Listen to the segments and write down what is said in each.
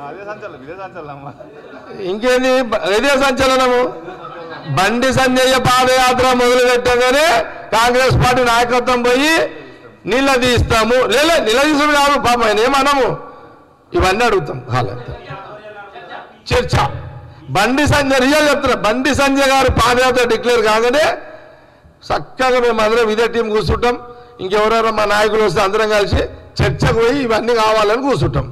అదే సంచలనం ఇదే సంచలనం ఇంకేంది బ- ఇదే సంచలనము బండి సంజయ్య పాదయాత్ర మొదలు పెట్టగానే కాంగ్రెస్ పార్టీ నాయకత్వం పోయి నిలదీస్తాము లేదా నిలదీసుడు కాదు పాపం ఆయన ఏమనము ఇవన్నీ అడుగుతాం హాలంత చర్చ బండి సంజయ్ రియల్ చెప్తున్నా బండి సంజయ్ గారు పాదయాత్ర డిక్లేర్ కాగానే చక్కగా మేము అందరం ఇదే టీం కూర్చుంటాం ఇంకెవరెవరో మా నాయకులు వస్తే అందరం కలిసి చర్చకు పోయి ఇవన్నీ కావాలని కూర్చుంటాం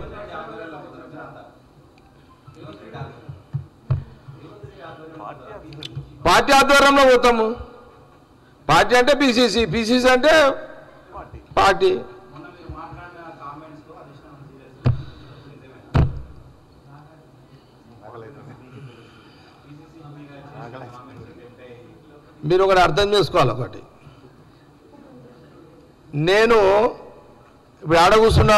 పార్టీ ఆధ్వర్యంలో పోతాము పార్టీ అంటే పిసిసి పిసిసి అంటే పార్టీ మీరు ఒకటి అర్థం చేసుకోవాలి ఒకటి నేను ఇప్పుడు ఆడ కూర్చున్నా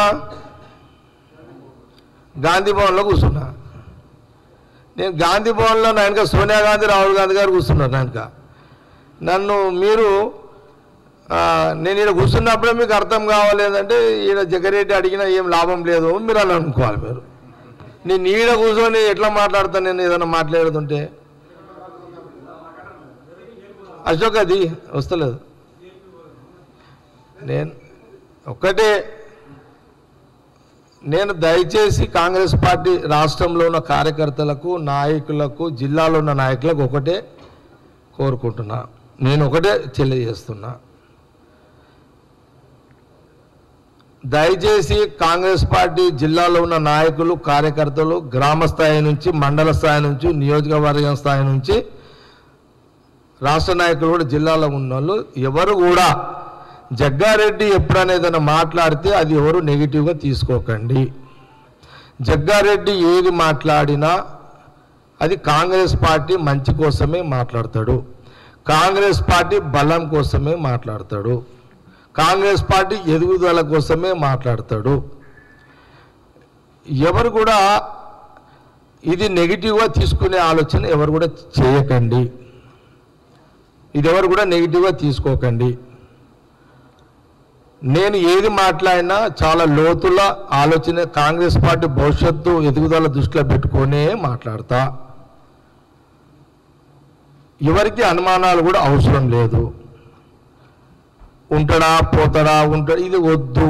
గాంధీ భవన్లో కూర్చున్నా నేను గాంధీ భవన్లో నా వెనక సోనియా గాంధీ రాహుల్ గాంధీ గారు కూర్చున్నారు నా వెనక నన్ను మీరు ఆ, నేను ఈడ కూర్చున్నప్పుడే మీకు అర్థం కావాలేదంటే ఈయన జగరెడ్డి అడిగినా ఏం లాభం లేదు మీరు అని అనుకోవాలి మీరు నేను ఈడ కూర్చొని ఎట్లా మాట్లాడతాను నేను ఏదైనా మాట్లాడుతుంటే అశోక్ అది వస్తలేదు నేను ఒక్కటే నేను దయచేసి కాంగ్రెస్ పార్టీ రాష్ట్రంలో ఉన్న కార్యకర్తలకు నాయకులకు జిల్లాలో ఉన్న నాయకులకు ఒకటే కోరుకుంటున్నా నేను ఒకటే తెలియజేస్తున్నా దయచేసి కాంగ్రెస్ పార్టీ జిల్లాలో ఉన్న నాయకులు కార్యకర్తలు గ్రామ స్థాయి నుంచి మండల స్థాయి నుంచి నియోజకవర్గం స్థాయి నుంచి రాష్ట్ర నాయకులు కూడా జిల్లాలో ఉన్న వాళ్ళు ఎవరు కూడా జగ్గారెడ్డి ఎప్పుడైనా ఏదైనా మాట్లాడితే అది ఎవరు నెగిటివ్గా తీసుకోకండి జగ్గారెడ్డి ఏది మాట్లాడినా అది కాంగ్రెస్ పార్టీ మంచి కోసమే మాట్లాడతాడు కాంగ్రెస్ పార్టీ బలం కోసమే మాట్లాడతాడు కాంగ్రెస్ పార్టీ ఎదుగుదల కోసమే మాట్లాడతాడు ఎవరు కూడా ఇది నెగిటివ్గా తీసుకునే ఆలోచన ఎవరు కూడా చేయకండి ఇది ఎవరు కూడా నెగిటివ్గా తీసుకోకండి నేను ఏది మాట్లాడినా చాలా లోతుల ఆలోచన కాంగ్రెస్ పార్టీ భవిష్యత్తు ఎదుగుదల దృష్టిలో పెట్టుకొనే మాట్లాడతా ఎవరికి అనుమానాలు కూడా అవసరం లేదు ఉంటాడా పోతాడా ఉంటాడా ఇది వద్దు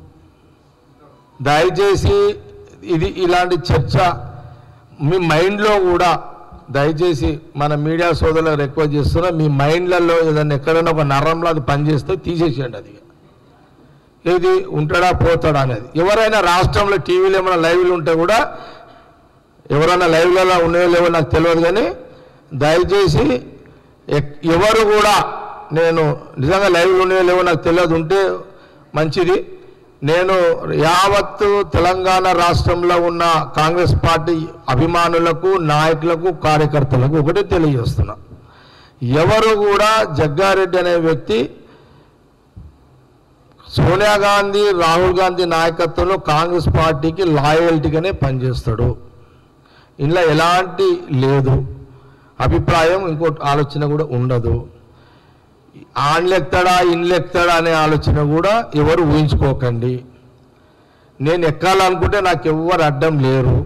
దయచేసి ఇది ఇలాంటి చర్చ మీ మైండ్లో కూడా దయచేసి మన మీడియా సోదరులకు రిక్వెస్ట్ చేస్తున్నా మీ మైండ్లలో ఏదైనా ఎక్కడైనా ఒక నరంలో అది పనిచేస్తే తీసేసేయండి అది ఏది ఉంటాడా పోతాడా అనేది ఎవరైనా రాష్ట్రంలో టీవీలో ఏమైనా లైవ్లు ఉంటే కూడా ఎవరైనా లైవ్లలో ఉన్నాయో లేవో నాకు తెలియదు కానీ దయచేసి ఎక్- ఎవరు కూడా నేను నిజంగా లైవ్లు ఉన్నాయో లేవో నాకు తెలియదు ఉంటే మంచిది నేను యావత్తు తెలంగాణ రాష్ట్రంలో ఉన్న కాంగ్రెస్ పార్టీ అభిమానులకు నాయకులకు కార్యకర్తలకు ఒకటే తెలియజేస్తున్నా ఎవరు కూడా జగ్గారెడ్డి అనే వ్యక్తి సోనియా గాంధీ రాహుల్ గాంధీ నాయకత్వంలో కాంగ్రెస్ పార్టీకి లాయల్టీగానే పనిచేస్తాడు ఇందులో ఎలాంటి లేదు అభిప్రాయం ఇంకో ఆలోచన కూడా ఉండదు ఆన్లెక్తాడా ఇన్లెక్తాడా అనే ఆలోచన కూడా ఎవరు ఊహించుకోకండి నేను ఎక్కాలనుకుంటే నాకు ఎవ్వరు అడ్డం లేరు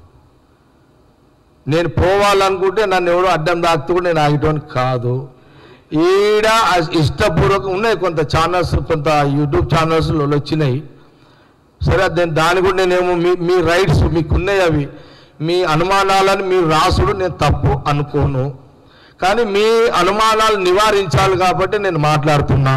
నేను పోవాలనుకుంటే నన్ను ఎవడో అడ్డం దాక్తూ కూడా నేను ఆగేటోని కాదు ఈడ అ- ఇష్టపూర్వకం ఉన్నాయి కొంత ఛానల్స్ కొంత యూట్యూబ్ ఛానల్స్ వచ్చినాయి సరే నేను దాని కూడా నేనేమో మీ మీ రైట్స్ మీకు ఉన్నాయి అవి మీ అనుమానాలను మీరు రాసుడు నేను తప్పు అనుకోను కానీ మీ అనుమానాలు నివారించాలి కాబట్టి నేను మాట్లాడుతున్నా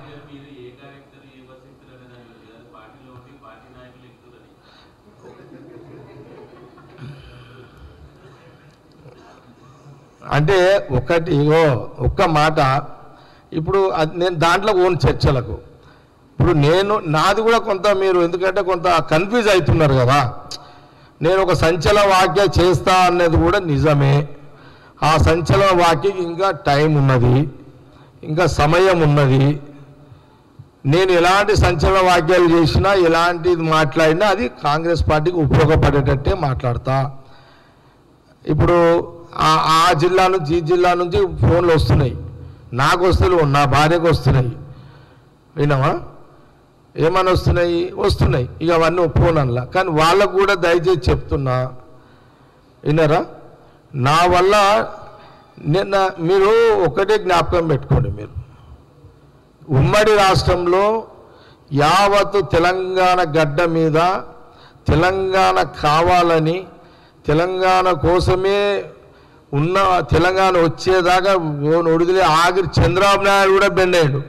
అంటే ఒకటి ఇగో ఒక్క మాట ఇప్పుడు అది నేను దాంట్లో ఓన్ చర్చలకు ఇప్పుడు నేను నాది కూడా కొంత మీరు ఎందుకంటే కొంత కన్ఫ్యూజ్ అవుతున్నారు కదా నేను ఒక సంచలన వాక్య చేస్తా అన్నది కూడా నిజమే ఆ సంచలన వాక్యకి ఇంకా టైం ఉన్నది ఇంకా సమయం ఉన్నది నేను ఎలాంటి సంచలన వాక్యాలు చేసినా ఎలాంటిది మాట్లాడినా అది కాంగ్రెస్ పార్టీకి ఉపయోగపడేటట్టే మాట్లాడతా ఇప్పుడు ఆ ఆ జిల్లా నుంచి ఈ జిల్లా నుంచి ఫోన్లు వస్తున్నాయి నాకు వస్తలేవు నా భార్యకు వస్తున్నాయి విన్నావా ఏమని వస్తున్నాయి వస్తున్నాయి ఇక అవన్నీ ఒప్పుకోనల్లా కానీ వాళ్ళకు కూడా దయచేసి చెప్తున్నా విన్నారా నా వల్ల నిన్న మీరు ఒకటే జ్ఞాపకం పెట్టుకోండి మీరు ఉమ్మడి రాష్ట్రంలో యావత్తు తెలంగాణ గడ్డ మీద తెలంగాణ కావాలని తెలంగాణ కోసమే ఉన్న తెలంగాణ వచ్చేదాకా ఒడిదిలే ఆఖరి చంద్రబాబు నాయుడు కూడా బెండ్ అయ్యాడు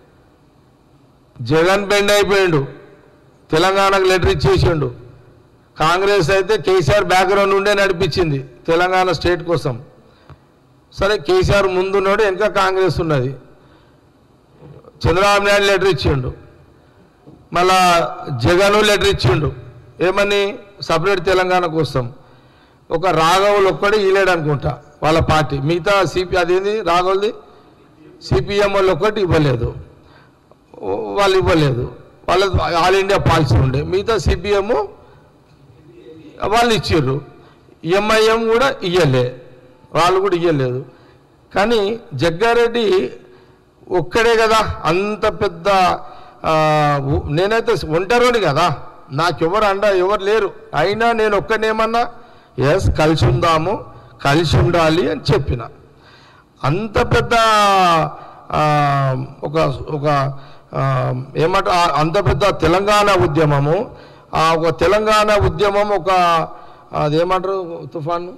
జగన్ బెండ్ అయిపోయాడు తెలంగాణకు లెటర్ ఇచ్చేసిండు కాంగ్రెస్ అయితే కేసీఆర్ బ్యాక్గ్రౌండ్ ఉండే నడిపించింది తెలంగాణ స్టేట్ కోసం సరే కేసీఆర్ ముందున్నాడు వెనక కాంగ్రెస్ ఉన్నది చంద్రబాబు నాయుడు లెటర్ ఇచ్చిండు మళ్ళా జగన్ లెటర్ ఇచ్చిండు ఏమని సపరేట్ తెలంగాణ కోసం ఒక రాఘవులు ఒక్కడే ఇలేడు అనుకుంటా వాళ్ళ పార్టీ మిగతా సిపి అదేంది రాఘవులది సిపిఎం వాళ్ళు ఒక్కటి ఇవ్వలేదు ఓ- వాళ్ళు ఇవ్వలేదు వాళ్ళ ఆల్ ఇండియా పాలసీ ఉండే మిగతా సిపిఎం వాళ్ళు ఇచ్చారు ఎంఐఎం కూడా ఇయ్యలే వాళ్ళు కూడా ఇయ్యలేదు కానీ జగ్గారెడ్డి ఒక్కడే కదా అంత పెద్ద ఆ, ఉ- నేనైతే ఒంటరిని కదా నాకెవరు అండ ఎవరు లేరు అయినా నేను ఒక్కనేమన్నా ఎస్ కలిసి ఉందాము కలిసి ఉండాలి అని చెప్పిన అంత పెద్ద ఆ, ఒక ఒక ఆ, ఏమంట ఆ, అంత పెద్ద తెలంగాణ ఉద్యమము ఆ ఒక తెలంగాణ ఉద్యమం ఒక అదేమంటారు తుఫాను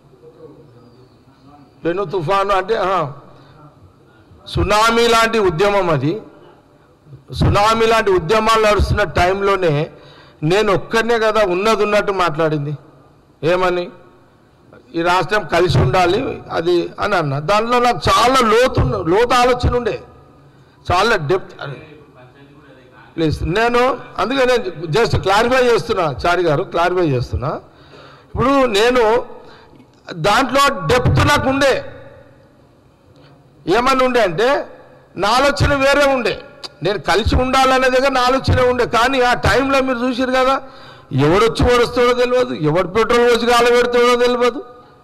పెను తుఫాను అంటే ఆహా, సునామీ లాంటి ఉద్యమం అది సునామీ లాంటి ఉద్యమాలు నడుస్తున్న టైంలోనే నేను ఒక్కనే కదా ఉన్నది ఉన్నట్టు మాట్లాడింది ఏమని ఈ రాష్ట్రం కలిసి ఉండాలి అది అని అన్న దానిలో నాకు చాలా లోతు లోతు ఆలోచన ఉండే చాలా డెప్త్ ప్లీజ్ నేను అందుకే నేను జస్ట్ క్లారిఫై చేస్తున్నా చారి గారు క్లారిఫై చేస్తున్నా ఇప్పుడు నేను దాంట్లో డెప్త్ నాకు ఉండే ఏమని ఉండే అంటే నా ఆలోచన వేరే ఉండే నేను కలిసి ఉండాలనే దగ్గర నా ఆలోచన ఉండే కానీ ఆ టైంలో మీరు చూసారు కదా ఎవడొచ్చి ఓడుస్తాడో తెలియదు ఎవడు పెట్రోల్ వచ్చి గాలి పెడతాడో తెలియదు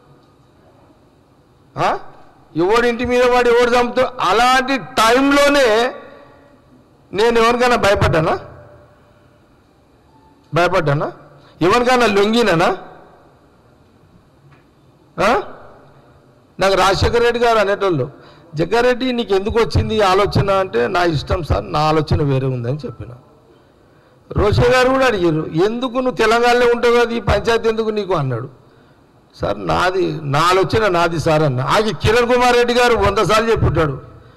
ఆ? ఎవడి ఇంటి మీద వాడు ఎవడు చంపుతాడు అలాంటి టైంలోనే నేను ఎవరికైనా భయపడ్డానా భయపడ్డానా ఎవరికైనా లొంగినానా ఆ? నాకు రాజశేఖర రెడ్డి గారు అనేటోళ్ళు జగ్గారెడ్డి నీకు ఎందుకు వచ్చింది ఈ ఆలోచన అంటే నా ఇష్టం సార్ నా ఆలోచన వేరే ఉందని చెప్పిన రోషే గారు కూడా అడిగారు ఎందుకు నువ్వు తెలంగాణలో ఉంటావు కదా ఈ పంచాయతీ ఎందుకు నీకు అన్నాడు సార్ నాది నా ఆలోచన నాది సార్ అన్న ఆగి కిరణ్ కుమార్ రెడ్డి గారు వంద సార్లు చెప్పుంటాడు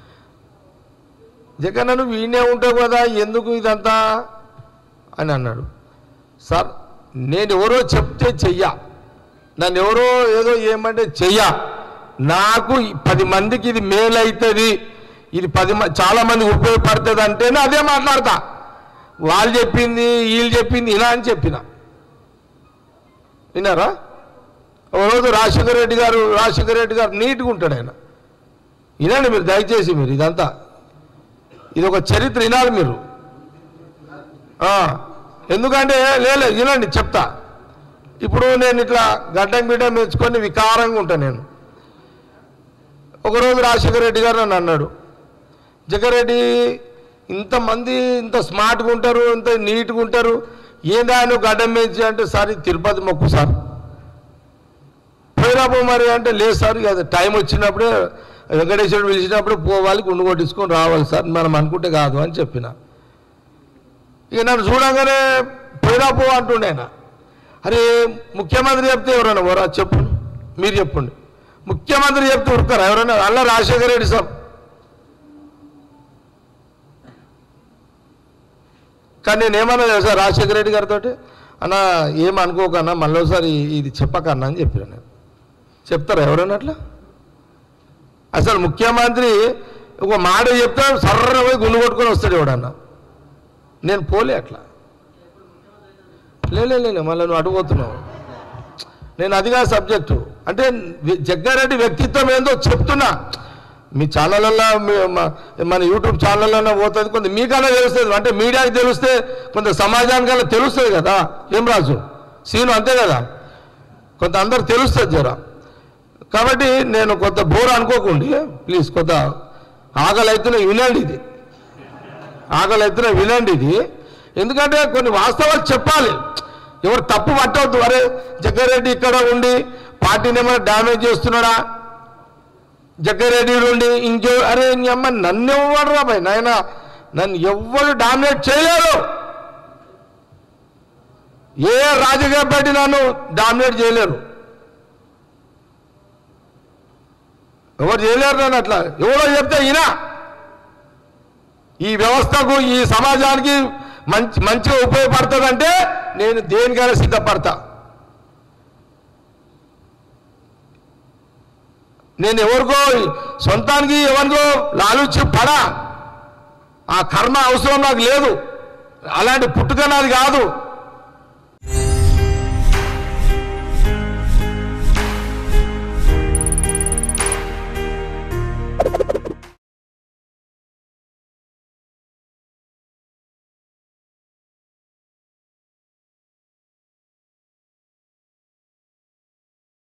జగన్ నువ్వు వీణే ఉంటావు కదా ఎందుకు ఇదంతా అని అన్నాడు సార్ నేను ఎవరో చెప్తే చెయ్య నన్ను ఎవరో ఏదో ఏమంటే చెయ్య నాకు ఈ పది మందికి ఇది మేలు అవుతుంది ఇది పది మ- చాలా మందికి ఉపయోగపడుతుంది అంటేనే అదే మాట్లాడతా వాళ్ళు చెప్పింది వీళ్ళు చెప్పింది ఇలా అని చెప్పిన విన్నారా ఒక రోజు రాజశేఖర రెడ్డి గారు రాజశేఖర రెడ్డి గారు నీట్గా ఉంటాడు ఆయన వినండి మీరు దయచేసి మీరు ఇదంతా ఇది ఒక చరిత్ర వినాలి మీరు ఆ, ఎందుకంటే లేదు వినండి చెప్తా ఇప్పుడు నేను ఇట్లా గడ్డం బిడ్డం మెచ్చుకొని వికారంగా ఉంటాను నేను ఒకరోజు రాజశేఖర రెడ్డి గారు నన్ను అన్నాడు జగ్గారెడ్డి ఇంతమంది ఇంత స్మార్ట్గా ఉంటారు ఇంత నీట్గా ఉంటారు ఏందా నువ్వు గడ్డం మెచ్చి అంటే సార్ ఇది తిరుపతి మొక్కు సార్ పోయిరాపో మరి అంటే లేదు సార్ ఇక అది టైం వచ్చినప్పుడే వెంకటేశ్వరుడు పిలిచినప్పుడు పోవాలి గుండు కొట్టించుకొని రావాలి సార్ మనం అనుకుంటే కాదు అని చెప్పిన ఇక నన్ను చూడగానే పోయిరాపో అంటుండే ఆయన అరే ముఖ్యమంత్రి చెప్తే ఎవరైనా ఎవరా చెప్పు మీరు చెప్పండి ముఖ్యమంత్రి చెప్తే ఉరకరా ఎవరైనా అల్ల రాజశేఖర రెడ్డి సార్ కానీ నేను ఏమన్నా తెలుసా రాజశేఖర రెడ్డి గారితో అన్న ఏమనుకోకన్నా మళ్ళీ ఒకసారి ఇది చెప్పకన్నా అని చెప్పాను నేను చెప్తారా ఎవరైనా అట్లా అసలు ముఖ్యమంత్రి ఒక మాట చెప్తే సర్ర పోయి గుండు కొట్టుకొని వస్తాడు ఎవడన్నా నేను పోలే అట్లా లే లే, లే, లే, మళ్ళీ నువ్వు అడుగుతున్నావు నేను అదిగా సబ్జెక్టు అంటే వి- జగ్గారెడ్డి వ్యక్తిత్వం ఏందో చెప్తున్నా మీ ఛానళ్ళల్లో మీ- మ- మన యూట్యూబ్ ఛానళ్ళలో పోతుంది కొంత మీకన్నా తెలుస్తుంది అంటే మీడియాకి తెలిస్తే కొంత సమాజానికన్నా తెలుస్తుంది కదా ఏం రాజు సీను అంతే కదా కొంత అందరు తెలుస్తుంది జరా కాబట్టి నేను కొంత బోర్ అనుకోకండి ప్లీజ్ కొంత ఆకలి అయితే వినండి ఇది ఆకలి ఎత్తున వినండి ఇది ఎందుకంటే కొన్ని వాస్తవాలు చెప్పాలి ఎవరు తప్పు పట్టవద్దు అరే జగ్గారెడ్డి ఇక్కడ ఉండి పార్టీని ఏమైనా డ్యామేజ్ చేస్తున్నాడా జగ్గారెడ్డి ఉండి ఇంకో అరే నీ అమ్మ నన్ను ఎవరు రా భయ్ నాయన నన్ను ఎవ్వరు డామినేట్ చేయలేరు ఏ రాజకీయ పార్టీ నన్ను డామినేట్ చేయలేరు ఎవరు చేయలేరు నన్ను అట్లా ఎవరో చెప్తే ఈయన ఈ వ్యవస్థకు ఈ సమాజానికి మంచి మంచిగా ఉపయోగపడుతుందంటే నేను దేనికైనా సిద్ధపడతా నేను ఎవరికో సొంతానికి ఎవరికో లాలుచి పడా ఆ కర్మ అవసరం నాకు లేదు అలాంటి పుట్టుక నాది కాదు